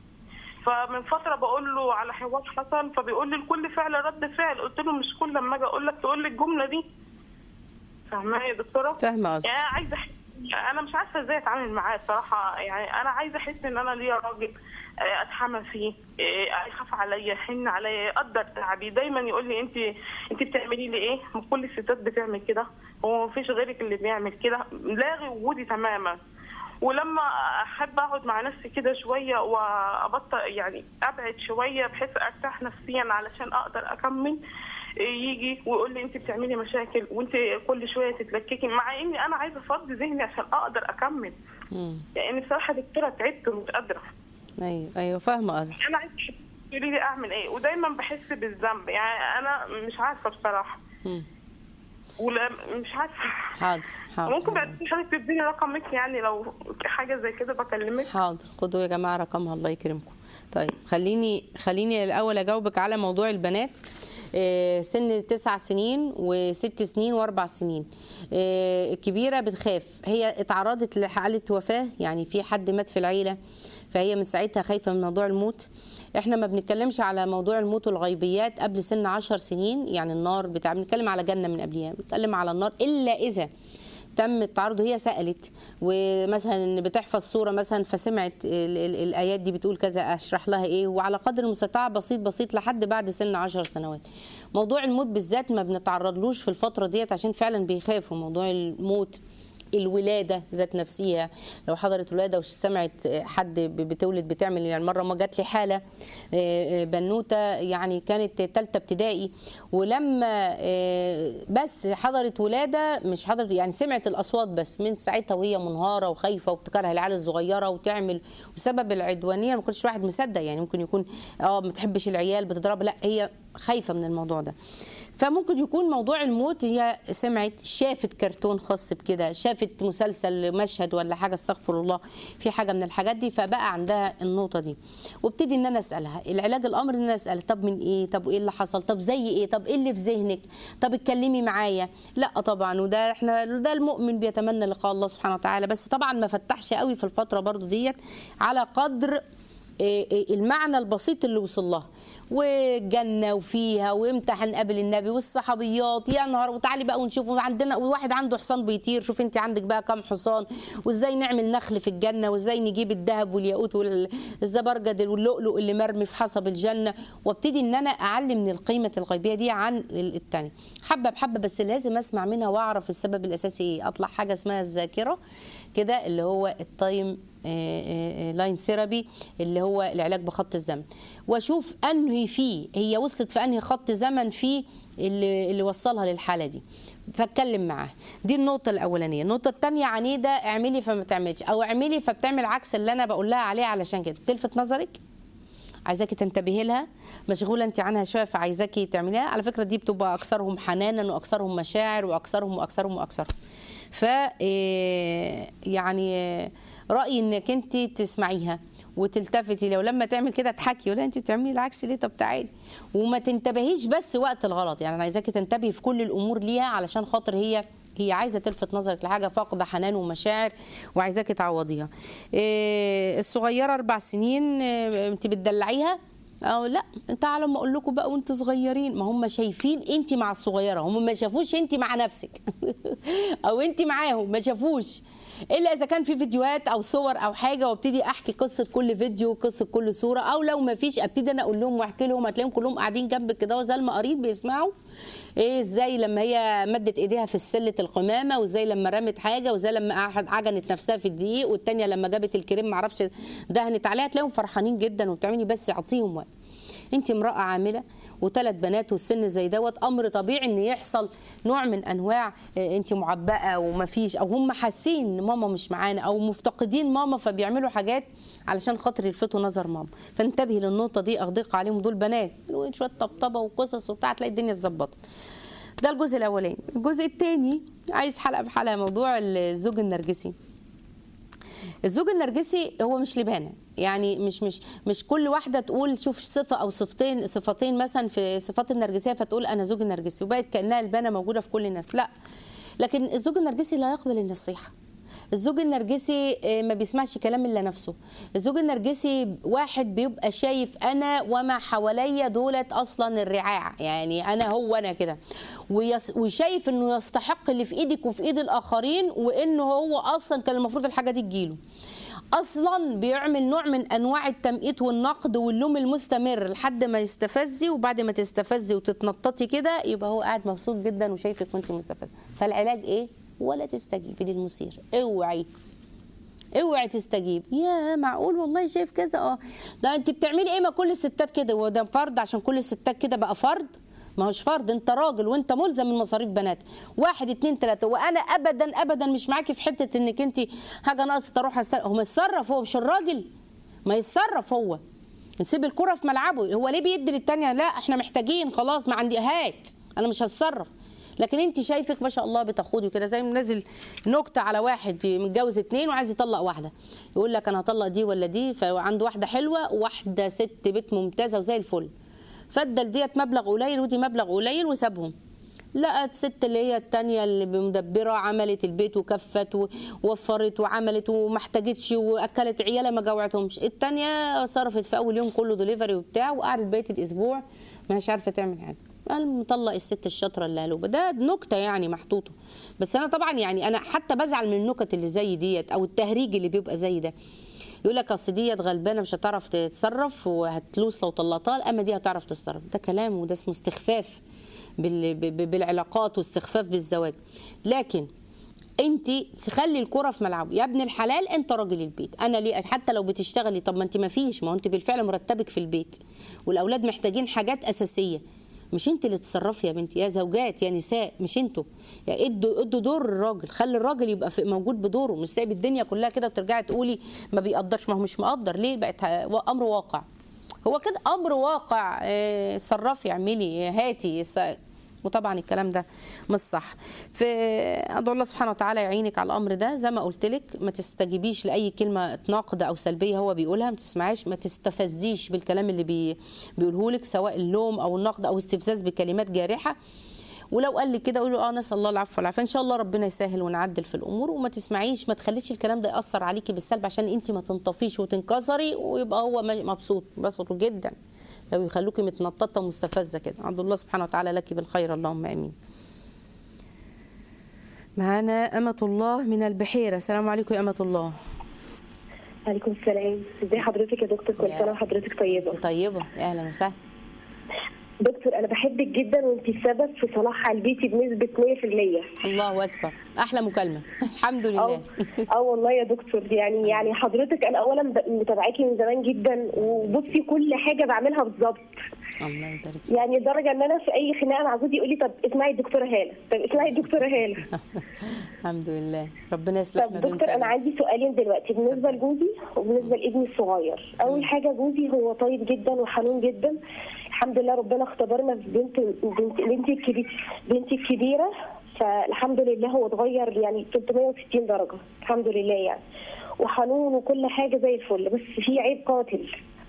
فمن فتره بقول له على حوار حصل فبيقول لي لكل فعل رد فعل قلت له مش كل لما اجي اقول لك تقول لي الجمله دي فاهمه يا دكتوره فاهمه قصدك يعني انا عايزه أحس- انا مش عارفه ازاي اتعامل معاه الصراحه يعني انا عايزه احس ان انا ليا راجل آه، اتحمل فيه آه، يخاف عليا يحن عليا يقدر تعبي دايما يقول لي انت انت بتعملي لي ايه ما كل الستات بتعمل كده هو مفيش غيرك اللي بيعمل كده لاغي وجودي تماما ولما احب اقعد مع نفسي كده شويه وابطل يعني ابعد شويه بحيث ارتاح نفسيا علشان اقدر اكمل يجي ويقول لي انت بتعملي مشاكل وانت كل شويه تتلككي مع اني انا عايزه افضي ذهني عشان اقدر اكمل مم. يعني بصراحه دكتوره تعبت ومش قادره ايوه ايوه فاهمه قصدك انا عايزه تقولي لي اعمل ايه ودايما بحس بالذنب يعني انا مش عارفه بصراحه مم. ولا مش عارفه حاضر حاضر ممكن بعد كده حضرتك تديني رقمك يعني لو حاجه زي كده بكلمك حاضر خدوا يا جماعه رقمها الله يكرمكم طيب خليني خليني الاول اجاوبك على موضوع البنات آه، سن تسع سنين وست سنين واربع سنين آه، الكبيره بتخاف هي اتعرضت لحاله وفاه يعني في حد مات في العيله فهي من ساعتها خايفه من موضوع الموت احنا ما بنتكلمش على موضوع الموت والغيبيات قبل سن عشر سنين يعني النار بتاع بنتكلم على جنه من قبلها بنتكلم على النار الا اذا تم التعرض وهي سالت ومثلا بتحفظ صوره مثلا فسمعت ال- ال- الايات دي بتقول كذا اشرح لها ايه وعلى قدر المستطاع بسيط بسيط لحد بعد سن 10 سنوات موضوع الموت بالذات ما بنتعرضلوش في الفتره ديت عشان فعلا بيخافوا موضوع الموت الولاده ذات نفسها لو حضرت ولاده وسمعت حد ب- بتولد بتعمل يعني مره ما جات لي حاله آه، آه، بنوته يعني كانت ثالثه ابتدائي ولما آه، بس حضرت ولاده مش حضرت يعني سمعت الاصوات بس من ساعتها وهي منهاره وخايفه وابتكارها العيال الصغيره وتعمل وسبب العدوانيه ما كنتش واحد مصدق يعني ممكن يكون اه ما تحبش العيال بتضرب لا هي خايفه من الموضوع ده فممكن يكون موضوع الموت هي سمعت شافت كرتون خاص بكده شافت مسلسل مشهد ولا حاجه استغفر الله في حاجه من الحاجات دي فبقى عندها النقطه دي وابتدي ان انا اسالها العلاج الامر ان انا اسالها طب من ايه طب ايه اللي حصل طب زي ايه طب ايه اللي في ذهنك طب اتكلمي معايا لا طبعا وده احنا ده المؤمن بيتمنى لقاء الله سبحانه وتعالى بس طبعا ما فتحش قوي في الفتره برضو ديت على قدر إيه إيه المعنى البسيط اللي وصل لها وجنة وفيها وامتى هنقابل النبي والصحابيات يا نهار وتعالي بقى ونشوف عندنا واحد عنده حصان بيطير شوف انت عندك بقى كام حصان وازاي نعمل نخل في الجنة وازاي نجيب الذهب والياقوت والزبرجد واللؤلؤ اللي مرمي في حصب الجنة وابتدي ان انا اعلم من القيمة الغيبية دي عن التاني حبة بحبة بس لازم اسمع منها واعرف السبب الاساسي ايه اطلع حاجة اسمها الذاكرة كده اللي هو التايم لاين ثيرابي اللي هو العلاج بخط الزمن واشوف انهي فيه هي وصلت في انهي خط زمن فيه اللي, اللي وصلها للحاله دي فاتكلم معاها دي النقطه الاولانيه النقطه الثانيه عنيده اعملي فما تعملش او اعملي فبتعمل عكس اللي انا بقول لها عليه علشان كده تلفت نظرك عايزاكي تنتبهي لها مشغوله انت عنها شويه فعايزاكي تعمليها على فكره دي بتبقى اكثرهم حنانا واكثرهم مشاعر واكثرهم واكثرهم واكثرهم ف يعني رايي انك انت تسمعيها وتلتفتي لو لما تعمل كده تحكي ولا انت بتعملي العكس ليه طب تعالي وما تنتبهيش بس وقت الغلط يعني انا عايزاكي تنتبهي في كل الامور ليها علشان خاطر هي هي عايزه تلفت نظرك لحاجه فاقده حنان ومشاعر وعايزاكي تعوضيها إيه الصغيره اربع سنين إيه انت بتدلعيها أو لا انت على ما اقول لكم بقى وانتوا صغيرين ما هم شايفين انت مع الصغيره هم ما شافوش انت مع نفسك او انت معاهم ما شافوش الا اذا كان في فيديوهات او صور او حاجه وابتدي احكي قصه كل فيديو وقصه كل صوره او لو ما فيش ابتدي انا اقول لهم واحكي لهم هتلاقيهم كلهم قاعدين جنبك كده زي المقاريض بيسمعوا ايه ازاي لما هي مدت ايديها في سله القمامه وازاي لما رمت حاجه وازاي لما عجنت نفسها في الدقيق والتانيه لما جابت الكريم ما اعرفش دهنت عليها تلاقيهم فرحانين جدا وبتعملي بس اعطيهم وقت انت امراه عامله وثلاث بنات والسن زي دوت امر طبيعي ان يحصل نوع من انواع انت معبأه ومفيش او هم حاسين ان ماما مش معانا او مفتقدين ماما فبيعملوا حاجات علشان خاطر يلفتوا نظر ماما فانتبهي للنقطه دي اغدق عليهم دول بنات شويه طبطبه وقصص وبتاع تلاقي الدنيا اتظبطت ده الجزء الاولاني الجزء الثاني عايز حلقه بحلقه موضوع الزوج النرجسي الزوج النرجسي هو مش لبانه يعني مش مش مش كل واحده تقول شوف صفه او صفتين صفتين مثلا في صفات النرجسيه فتقول انا زوج نرجسي وبقت كانها البانه موجوده في كل الناس لا لكن الزوج النرجسي لا يقبل النصيحه الزوج النرجسي آه، ما بيسمعش كلام الا نفسه الزوج النرجسي واحد بيبقى شايف انا وما حواليا دولت اصلا الرعاع يعني انا هو انا كده ويس- وشايف انه يستحق اللي في ايدك وفي ايد الاخرين وانه هو اصلا كان المفروض الحاجه دي تجيله اصلا بيعمل نوع من انواع التمقيت والنقد واللوم المستمر لحد ما يستفزي وبعد ما تستفزي وتتنططي كده يبقى هو قاعد مبسوط جدا وشايفك وانت مستفزه فالعلاج ايه ولا تستجيبي للمثير اوعي اوعي تستجيب يا معقول والله شايف كذا اه ده انت بتعملي ايه ما كل الستات كده هو ده فرض عشان كل الستات كده بقى فرض ما هوش فرض انت راجل وانت ملزم من مصاريف بنات واحد اتنين تلاته وانا ابدا ابدا مش معاكي في حته انك انت حاجه ناقصه تروح أستر... هو ما يتصرف هو مش الراجل ما يتصرف هو نسيب الكره في ملعبه هو ليه بيدي للتانيه لا احنا محتاجين خلاص ما عندي هات انا مش هتصرف لكن انت شايفك ما شاء الله بتاخدي كده زي ما نازل نكته على واحد متجوز اتنين وعايز يطلق واحده يقول لك انا هطلق دي ولا دي فعنده واحده حلوه وواحده ست بيت ممتازه وزي الفل فادى ديت مبلغ قليل ودي مبلغ قليل وسابهم لقت ست اللي هي التانية اللي مدبرة عملت البيت وكفت ووفرت وعملت وما احتاجتش واكلت عيالها ما جوعتهمش التانية صرفت في اول يوم كله دليفري وبتاع وقعدت بقية الاسبوع مش عارفة تعمل حاجة قال مطلق الست الشاطره اللي قالوه ده نكته يعني محطوطه بس انا طبعا يعني انا حتى بزعل من النكت اللي زي ديت او التهريج اللي بيبقى زي ده يقول لك اصل ديت غلبانه مش هتعرف تتصرف وهتلوس لو طلقتها اما دي هتعرف تتصرف ده كلام وده اسمه استخفاف بال- ب- ب- بالعلاقات واستخفاف بالزواج لكن انت تخلي الكره في ملعبه يا ابن الحلال انت راجل البيت انا ليه حتى لو بتشتغلي طب ما انت ما فيش ما هو انت بالفعل مرتبك في البيت والاولاد محتاجين حاجات اساسيه مش انت اللي تتصرفي يا بنتي يا زوجات يا نساء مش انتوا يا ادوا ادوا دور الراجل خلي الراجل يبقى في موجود بدوره مش سايب الدنيا كلها كده وترجعي تقولي ما بيقدرش ما هو مش مقدر ليه بقت ه- امر واقع هو كده امر واقع اه، صرفي اعملي هاتي س- وطبعا الكلام ده مش صح فادعو الله سبحانه وتعالى يعينك على الامر ده زي ما قلت لك ما تستجيبيش لاي كلمه ناقده او سلبيه هو بيقولها ما تسمعيش ما تستفزيش بالكلام اللي بي بيقوله لك سواء اللوم او النقد او استفزاز بكلمات جارحه ولو قال لي كده قولي له اه نسال الله العفو والعافيه ان شاء الله ربنا يسهل ونعدل في الامور وما تسمعيش ما تخليش الكلام ده ياثر عليكي بالسلب عشان انت ما تنطفيش وتنكسري ويبقى هو مبسوط بسطوا جدا لو يخلوكي متنططه ومستفزه كده عبد الله سبحانه وتعالى لك بالخير اللهم امين معانا أمة الله من البحيرة السلام عليكم يا أمة الله عليكم السلام ازي حضرتك يا دكتور كل يا- سنه وحضرتك طيبه أنت طيبة يا أهلا وسهلا دكتور انا بحبك جدا وانت السبب في صلاح بيتي بنسبه 100% الله أكبر أحلى مكالمة الحمد اه لله اه والله يا دكتور يعني يعني حضرتك انا اولا ب- متابعاكي من زمان جدا وبصي كل حاجه بعملها بالظبط الله يبارك يعني لدرجه ان انا في اي خناقه مع جوزي يقول لي طب اسمعي الدكتوره هاله طب اسمعي الدكتوره هاله الحمد لله ربنا يصلح طب ما بينكم دكتور يا انا بنتي. عندي سؤالين دلوقتي بالنسبه لجوزي وبالنسبه لابني الصغير اول حاجه جوزي هو طيب جدا وحنون جدا الحمد لله ربنا اختبرنا في بنت بنت بنتي الكبيره بنتي الكبيره فالحمد لله هو اتغير يعني 360 درجه الحمد لله يعني وحنون وكل حاجه زي الفل بس في عيب قاتل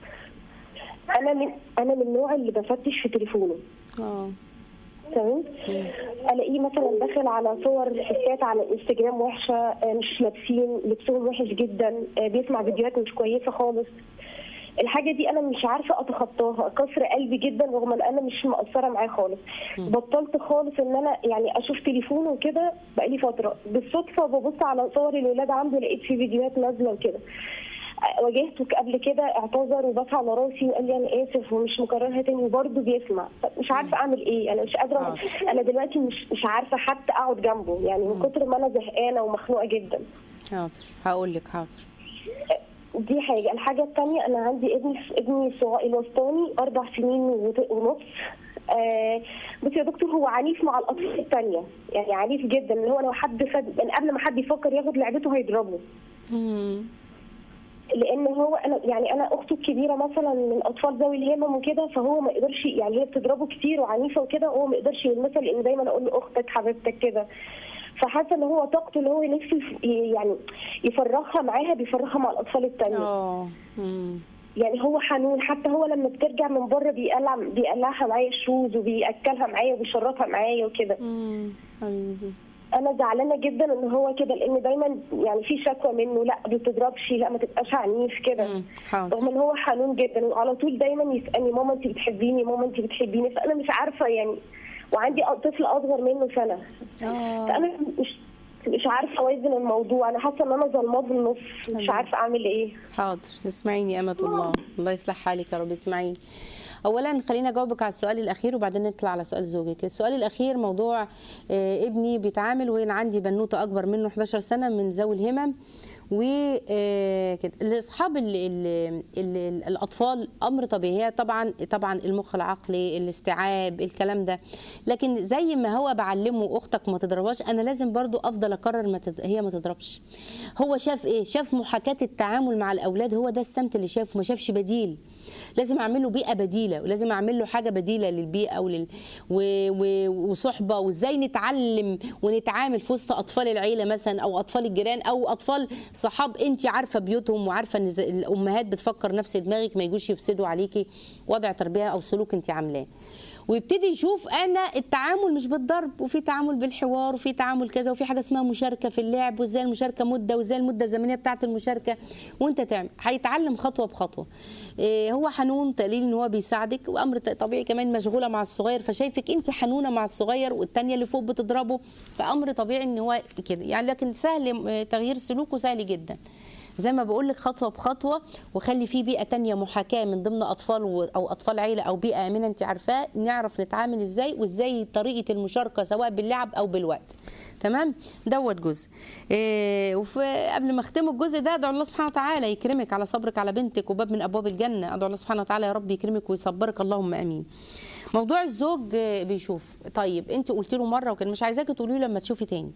انا من انا من النوع اللي بفتش في تليفونه اه تمام الاقيه مثلا داخل على صور ستات على الانستجرام وحشه آه، مش لابسين لبسهم وحش جدا آه، بيسمع فيديوهات مش كويسه خالص الحاجه دي انا مش عارفه اتخطاها كسر قلبي جدا رغم ان انا مش مقصره معاه خالص بطلت خالص ان انا يعني اشوف تليفونه وكده بقالي فتره بالصدفه ببص على صور الولاد عنده لقيت في فيديوهات نازله وكده واجهته قبل كده اعتذر وبس على راسي وقال لي انا اسف ومش مكررها تاني وبرضه بيسمع طب مش عارفه اعمل ايه انا مش قادره آه. انا دلوقتي مش مش عارفه حتى اقعد جنبه يعني من كتر ما انا زهقانه ومخنوقه جدا حاضر هقول لك حاضر دي حاجه الحاجه الثانيه انا عندي ابني ابني الصغير الوسطاني اربع سنين وت- ونص آه بصي يا دكتور هو عنيف مع الاطفال الثانيه يعني عنيف جدا ان هو لو حد فد من قبل ما حد يفكر ياخد لعبته هيضربه مم. لان هو انا يعني انا اخته الكبيره مثلا من اطفال ذوي الهمم وكده فهو ما يقدرش يعني هي بتضربه كتير وعنيفه وكده وهو ما يقدرش يلمسها لان دايما اقول له اختك حبيبتك كده فحاسه ان هو طاقته اللي هو نفسه يف- يعني يفرغها معاها بيفرغها مع الاطفال التانية اه مم. يعني هو حنون حتى هو لما بترجع من بره بيقلع بيقلعها معايا الشوز وبياكلها معايا وبيشربها معايا وكده مم. حبيبي. انا زعلانه جدا ان هو كده لان دايما يعني في شكوى منه لا ما تضربش لا ما تبقاش عنيف كده مم. حاضر رغم ان هو حنون جدا وعلى طول دايما يسالني ماما انت بتحبيني ماما انت بتحبيني فانا مش عارفه يعني وعندي طفل اصغر منه سنه اه فانا مش مش عارفه اوازن الموضوع انا حاسه ان انا ظلماه بالنص مش عارفه اعمل ايه حاضر اسمعيني أمة الله الله يصلح حالك يا رب اسمعيني اولا خليني اجاوبك على السؤال الاخير وبعدين نطلع على سؤال زوجك السؤال الاخير موضوع آه، ابني بيتعامل وين عندي بنوته اكبر منه 11 سنه من ذوي الهمم وكده الاصحاب ال ال ال الاطفال امر طبيعي هي طبعا طبعا المخ العقلي الاستيعاب الكلام ده لكن زي ما هو بعلمه اختك ما تضربهاش انا لازم برضو افضل اكرر ما تد... هي ما تضربش هو شاف ايه شاف محاكاه التعامل مع الاولاد هو ده السمت اللي شافه ما شافش بديل لازم اعمل له بيئه بديله ولازم اعمل له حاجه بديله للبيئه ولل... و... و... وصحبه وازاي نتعلم ونتعامل في وسط اطفال العيله مثلا او اطفال الجيران او اطفال صحاب انت عارفه بيوتهم وعارفه ان زي- الامهات بتفكر نفس دماغك ما يجوش يفسدوا عليكي وضع تربيه او سلوك انت عاملاه ويبتدي يشوف انا التعامل مش بالضرب وفي تعامل بالحوار وفي تعامل كذا وفي حاجه اسمها مشاركه في اللعب وازاي المشاركه مده وازاي المده الزمنيه بتاعه المشاركه وانت تعمل هيتعلم خطوه بخطوه إيه هو حنون تقليل ان هو بيساعدك وامر ط- طبيعي كمان مشغوله مع الصغير فشايفك انت حنونه مع الصغير والتانيه اللي فوق بتضربه فامر طبيعي ان هو كده يعني لكن سهل آه، تغيير سلوكه سهل جدا زي ما بقول لك خطوه بخطوه وخلي في بيئه تانية محاكاه من ضمن اطفال و- او اطفال عيله او بيئه امنه انت عارفاه نعرف نتعامل ازاي وازاي طريقه المشاركه سواء باللعب او بالوقت تمام دوت جزء إيه وفي قبل ما اختم الجزء ده ادعو الله سبحانه وتعالى يكرمك على صبرك على بنتك وباب من ابواب الجنه ادعو الله سبحانه وتعالى يا رب يكرمك ويصبرك اللهم امين موضوع الزوج آه، بيشوف طيب انت قلت له مره وكان مش عايزاكي تقولي له لما تشوفي تاني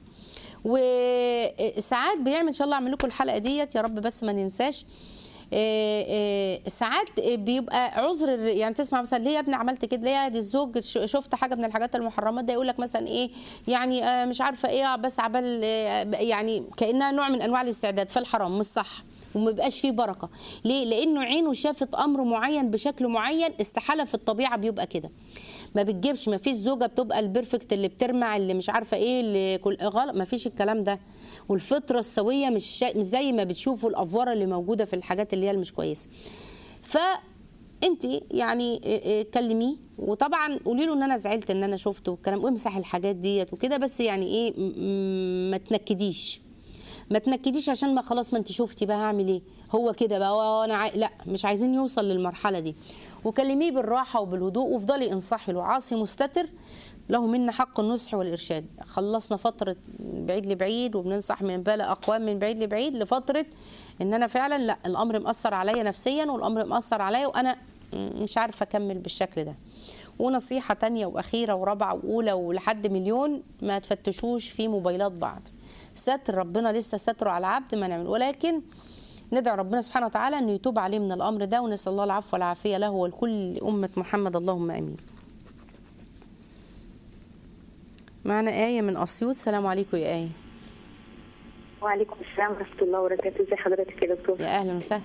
وساعات بيعمل ان شاء الله اعمل لكم الحلقه ديت يا رب بس ما ننساش آه، آه، ساعات بيبقى عذر الر- يعني تسمع مثلا ليه يا ابني عملت كده ليه يا دي الزوج ش- شفت حاجه من الحاجات المحرمات ده يقول لك مثلا ايه يعني آه، مش عارفه ايه بس عبال آه، يعني كانها نوع من انواع الاستعداد فالحرام مش صح وما بيبقاش فيه بركه ليه لانه عينه شافت امر معين بشكل معين استحاله في الطبيعه بيبقى كده ما بتجيبش ما فيش زوجه بتبقى البرفكت اللي بترمع اللي مش عارفه ايه اللي كل غلط ما فيش الكلام ده والفطره السويه مش شا... مش زي ما بتشوفوا الافوره اللي موجوده في الحاجات اللي هي مش كويسه ف انت يعني إيه إيه كلميه وطبعا قولي له ان انا زعلت ان انا شفته والكلام وامسح الحاجات ديت وكده بس يعني ايه م- م- ما تنكديش ما تنكديش عشان ما خلاص ما انت شفتي بقى هعمل ايه هو كده بقى وانا عاي... لا مش عايزين يوصل للمرحله دي وكلميه بالراحه وبالهدوء وافضلي انصحي له عاصي مستتر له منا حق النصح والارشاد خلصنا فتره بعيد لبعيد وبننصح من بلا اقوام من بعيد لبعيد لفتره ان انا فعلا لا الامر مأثر عليا نفسيا والامر مأثر عليا وانا مش عارفه اكمل بالشكل ده ونصيحه تانية واخيره ورابعه واولى ولحد مليون ما تفتشوش في موبايلات بعض ستر ربنا لسه ستره على العبد ما نعمل ولكن ندعو ربنا سبحانه وتعالى انه يتوب عليه من الامر ده ونسال الله العفو والعافيه له ولكل امه محمد اللهم امين. معنا آية من أسيوط السلام عليكم يا آية وعليكم السلام ورحمة الله وبركاته ازي حضرتك يا دكتور يا أهلا وسهلا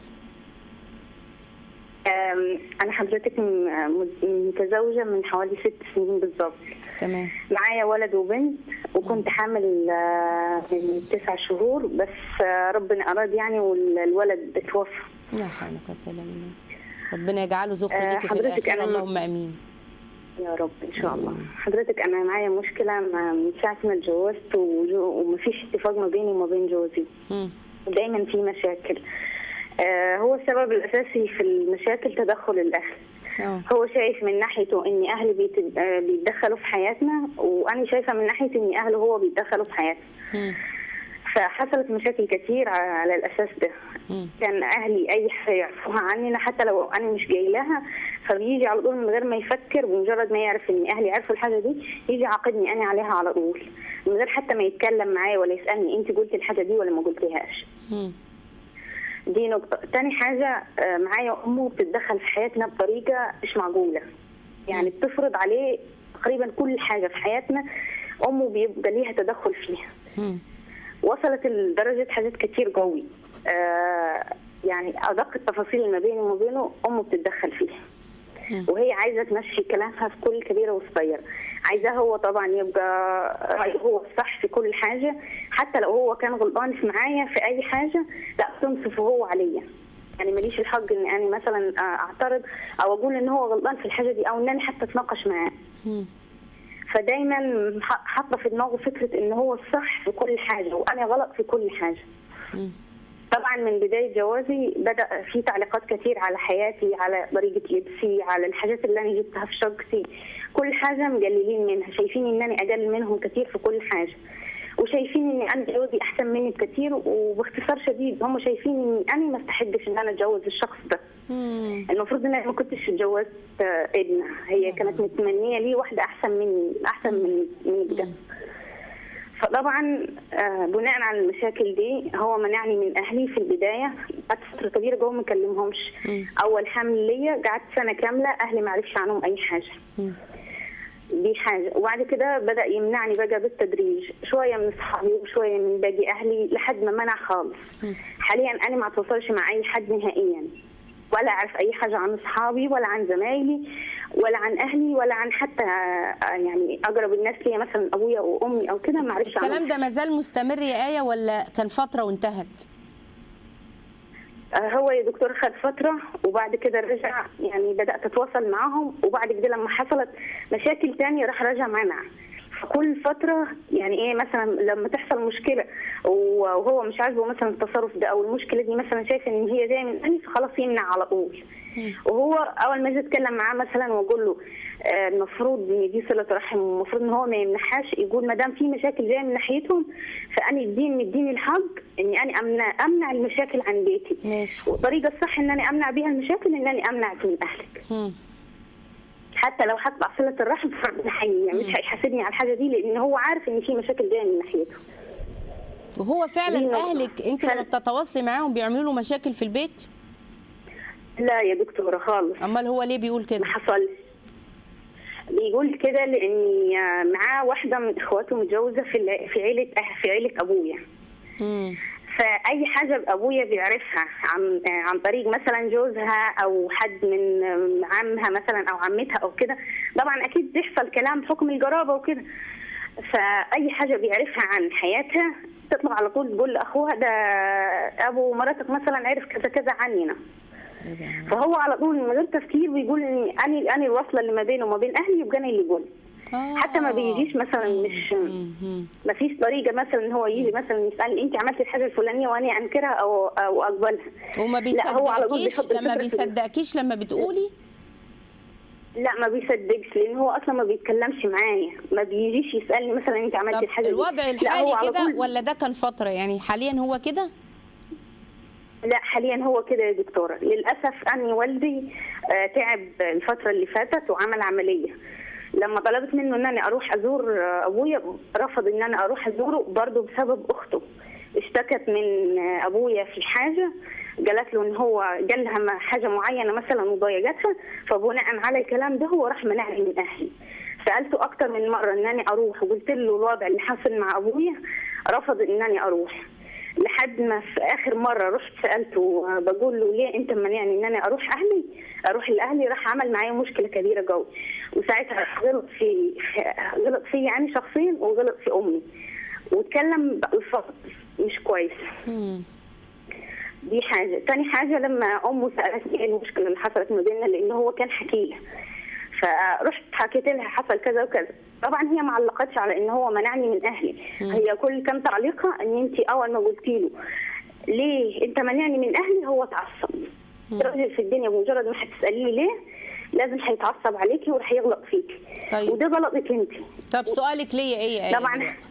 أم، أنا حضرتك م- متزوجة من حوالي ست سنين بالظبط تمام معايا ولد وبنت وكنت حامل آه، من تسع شهور بس آه، ربنا أراد يعني والولد اتوفى لا حول ولا قوة إلا بالله ربنا يجعله ذخر آه، ليكي في حضرتك الآخرة أنا- اللهم آمين يا رب إن شاء الله حضرتك أنا معايا مشكلة مع- من ساعة ما اتجوزت وجو- ومفيش اتفاق ما بيني وما بين جوزي مم. ودايما في مشاكل آه، هو السبب الأساسي في المشاكل تدخل الأهل اه هو شايف من ناحيته ان اهلي بيت- آه، بيتدخلوا في حياتنا وانا شايفه من ناحيه ان اهله هو بيتدخلوا في حياتنا مم. فحصلت مشاكل كتير ع- على الاساس ده مم. كان اهلي اي حاجه يعرفوها عننا حتى لو انا مش جاي لها فبيجي على طول من غير ما يفكر بمجرد ما يعرف ان اهلي عرفوا الحاجه دي يجي عاقدني انا عليها على طول من غير حتى ما يتكلم معايا ولا يسالني انت قلتي الحاجه دي ولا ما قلتيهاش مم. دي نقطة تاني حاجة آه، معايا أمه بتتدخل في حياتنا بطريقة مش معقولة يعني بتفرض عليه تقريبا كل حاجة في حياتنا امه بيبقى ليها تدخل فيها مم. وصلت لدرجه حاجات كتير قوي آه يعني ادق التفاصيل اللي ما بيني وما بينه امه بتتدخل فيها وهي عايزه تمشي كلامها في كل كبيره وصغيره عايزاه هو طبعا يبقى رأيه هو الصح في كل حاجه حتى لو هو كان غلطان في معايا في اي حاجه لا تنصفه هو عليا يعني ماليش الحق ان انا مثلا اعترض او اقول ان هو غلطان في الحاجه دي او ان انا حتى اتناقش معاه مم. فدايما ح- حاطه في دماغه فكره ان هو الصح في كل حاجه وانا غلط في كل حاجه مم. طبعا من بدايه جوازي بدا في تعليقات كتير على حياتي على طريقه لبسي على الحاجات اللي انا جبتها في شقتي كل حاجه مقللين منها شايفين ان انا اقل منهم كتير في كل حاجه وشايفين ان انا جوزي احسن مني بكتير وباختصار شديد هم شايفين اني انا ما استحقش ان انا اتجوز الشخص ده مم. المفروض ان انا ما كنتش اتجوزت آه، ابنه هي كانت متمنيه لي واحده احسن مني احسن من مني بجد فطبعا آه، بناء على المشاكل دي هو منعني من اهلي في البدايه قعدت فتره كبيره جوه ما اكلمهمش اول حمل ليا قعدت سنه كامله اهلي ما عرفش عنهم اي حاجه مم. دي حاجه وبعد كده بدا يمنعني بقى بالتدريج شويه من اصحابي وشويه من باقي اهلي لحد ما منع خالص حاليا انا ما اتواصلش مع اي حد نهائيا ولا اعرف اي حاجه عن اصحابي ولا عن زمايلي ولا عن اهلي ولا عن حتى آه، يعني اقرب الناس ليا مثلا ابويا وامي او كده ما اعرفش الكلام عنهم ده مازال مستمر يا آية ولا كان فترة وانتهت؟ آه، هو يا دكتور خد فترة وبعد كده رجع يعني بدأت أتواصل معاهم وبعد كده لما حصلت مشاكل تانية راح رجع منع فكل فترة يعني إيه مثلا لما تحصل مشكلة وهو مش عاجبه مثلا التصرف ده أو المشكلة دي مثلا شايف إن هي جاية من أهلي فخلاص يمنع على طول وهو أول ما أجي أتكلم معاه مثلا وأقول له آه، المفروض إن دي صلة رحم والمفروض إن هو ما يمنحهاش يقول ما دام في مشاكل جاية من ناحيتهم فأنا الدين مديني الحق إني أنا أمنع أمنع المشاكل عن بيتي ماشي والطريقه الصح ان انا امنع بيها المشاكل ان انا امنعك من اهلك مم. حتى لو هقطع صله الرحم فربنا حي يعني مش هيحاسبني على الحاجه دي لان هو عارف ان في مشاكل جايه من ناحيته وهو فعلا دي نقطة. أهلك أنت لما فعلا. بتتواصلي معاهم بيعملوا له مشاكل في البيت؟ لا يا دكتوره خالص أمال هو ليه بيقول كده؟ ما حصلش بيقول كده لاني معاه واحده من اخواته متجوزه في الع- في عيله أه- في عيله ابويا مم. فاي حاجه ابويا بيعرفها عن عن طريق مثلا جوزها او حد من عمها مثلا او عمتها او كده طبعا اكيد بيحصل كلام بحكم القرابه وكده فاي حاجه بيعرفها عن حياتها تطلع على طول تقول لاخوها ده ابو مراتك مثلا عرف كذا كذا عننا فهو على طول من غير تفكير بيقول اني انا انا الوصله اللي ما بينه وما بين اهلي يبقى انا اللي يقول آه. حتى ما بيجيش مثلا مش مم. ما فيش طريقه مثلا ان هو يجي مثلا يسالني انت عملتي الحاجه الفلانيه وانا انكرها او او اقبلها وما لا هو على طول بيصدقكيش بيحط لما الفكرة في- بيصدقكيش لما بتقولي؟ لا ما بيصدقش لان هو اصلا ما بيتكلمش معايا ما بيجيش يسالني مثلا انت عملتي طب الحاجه دي الوضع لا هو الحالي على كده طول- ولا ده كان فترة يعني حاليا هو كده؟ لا حاليا هو كده يا دكتوره للاسف اني والدي آه، تعب الفتره اللي فاتت وعمل عمليه لما طلبت منه ان انا اروح ازور آه، ابويا رفض ان انا اروح ازوره برضه بسبب اخته اشتكت من آه، ابويا في حاجه قالت له ان هو قال لها ما- حاجه معينه مثلا وضايقتها فبناء على الكلام ده هو راح منعني من اهلي سالته اكتر من مره ان انا اروح وقلت له الوضع اللي حاصل مع ابويا رفض ان انا اروح لحد ما في اخر مره رحت سالته آه، بقول له ليه انت مانعني ان انا اروح اهلي اروح لاهلي راح عمل معايا مشكله كبيره قوي وساعتها غلط في في- غلط في يعني شخصيا وغلط في امي واتكلم بألفاظ مش كويس مم. دي حاجه تاني حاجه لما امه سالتني ايه المشكله اللي حصلت ما بيننا لان هو كان حكي لها فرحت حكيت لها حصل كذا وكذا طبعا هي ما علقتش على ان هو منعني من اهلي هي كل كان تعليقها ان انت اول ما قلتي له ليه انت منعني من اهلي هو اتعصب راجل في الدنيا بمجرد ما هتساليه ليه لازم هيتعصب عليكي وراح يغلط فيكي طيب. وده غلطك انت طب سؤالك ليا إيه يا آية طبعا دلوقتي؟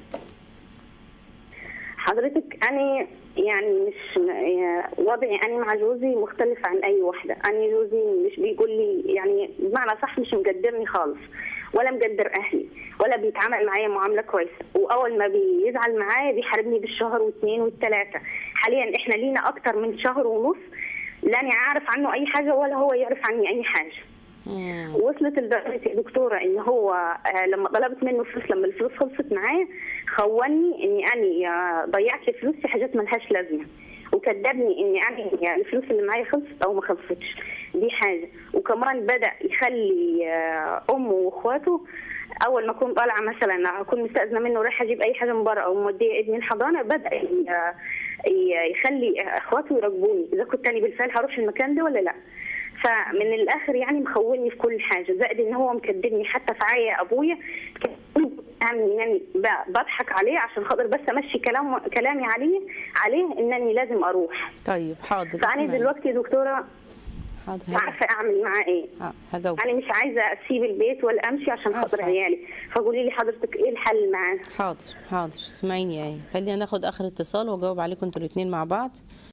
حضرتك انا يعني مش وضعي انا مع جوزي مختلف عن اي واحده انا جوزي مش بيقول لي يعني بمعنى صح مش مقدرني خالص ولا مقدر اهلي ولا بيتعامل معايا معامله كويسه واول ما بيزعل معايا بيحاربني بالشهر واثنين والثلاثه حاليا احنا لينا اكتر من شهر ونص لا انا عارف عنه اي حاجه ولا هو يعرف عني اي حاجه مم. وصلت لدرجه يا دكتوره ان هو آه، لما طلبت منه فلوس لما الفلوس خلصت معاه خوني اني انا آه، ضيعت الفلوس في حاجات ملهاش لازمه وكذبني اني انا يعني الفلوس اللي معايا خلصت او ما خلصتش دي حاجه وكمان بدا يخلي آه، امه واخواته اول ما اكون طالعه مثلا اكون مستاذنه منه رايحه اجيب اي حاجه من بره او موديه ابني الحضانه بدا ي- ي- يخلي اخواته يراقبوني اذا كنت انا بالفعل هروح المكان ده ولا لا فمن الاخر يعني مخوني في كل حاجه زائد ان هو مكدبني حتى في عيا ابويا كان عامل انني ب- بضحك عليه عشان خاطر بس امشي كلام كلامي عليه عليه انني لازم اروح طيب حاضر فانا اسمعي. دلوقتي يا دكتوره حاضر ما هجاوب. عارفه اعمل معاه ايه آه، هجاوب انا مش عايزه اسيب البيت ولا امشي عشان خاطر عارفة. عيالي فقولي لي حضرتك ايه الحل معاه حاضر حاضر اسمعيني يا ايه خلينا ناخد اخر اتصال واجاوب عليكم انتوا الاثنين مع بعض